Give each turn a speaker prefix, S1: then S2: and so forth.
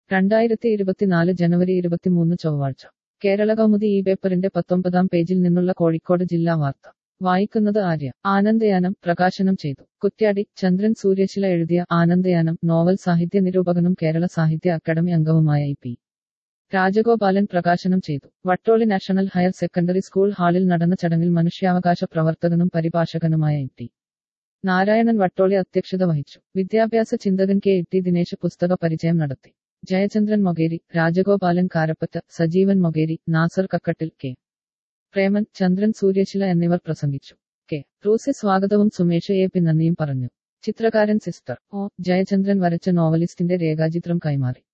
S1: രണ്ടായിരത്തി ഇരുപത്തിനാല് ജനുവരി ഇരുപത്തിമൂന്ന് ചൊവ്വാഴ്ച കേരള കൗമുദി ഈ പേപ്പറിന്റെ പത്തൊമ്പതാം പേജിൽ നിന്നുള്ള കോഴിക്കോട് ജില്ലാ വാർത്ത വായിക്കുന്നത് ആര്യ ആനന്ദയാനം പ്രകാശനം ചെയ്തു കുറ്റ്യാടി ചന്ദ്രൻ സൂര്യശില എഴുതിയ ആനന്ദയാനം നോവൽ സാഹിത്യ നിരൂപകനും കേരള സാഹിത്യ അക്കാദമി അംഗവുമായ ഇ പി രാജഗോപാലൻ പ്രകാശനം ചെയ്തു Vattoli national higher secondary school ഹാളിൽ നടന്ന ചടങ്ങിൽ മനുഷ്യാവകാശ പ്രവർത്തകനും പരിഭാഷകനുമായ എ ടി നാരായണൻ വട്ടോളി അധ്യക്ഷത വഹിച്ചു വിദ്യാഭ്യാസ ചിന്തകൻ കെ ഇ ടി ദിനേശ് പുസ്തക പരിചയം നടത്തി ജയചന്ദ്രൻ മൊകേരി രാജഗോപാലൻ കാരപ്പറ്റ സജീവൻ മൊകേരി നാസർ കക്കട്ടിൽ കെ പ്രേമൻ ചന്ദ്രൻ സൂര്യശില എന്നിവർ പ്രസംഗിച്ചു കെ റൂസി സ്വാഗതവും സുമേഷ് എ പി നന്ദിയും പറഞ്ഞു ചിത്രകാരൻ സിസ്റ്റർ ഒ ജയചന്ദ്രൻ വരച്ച നോവലിസ്റ്റിന്റെ രേഖാചിത്രം കൈമാറി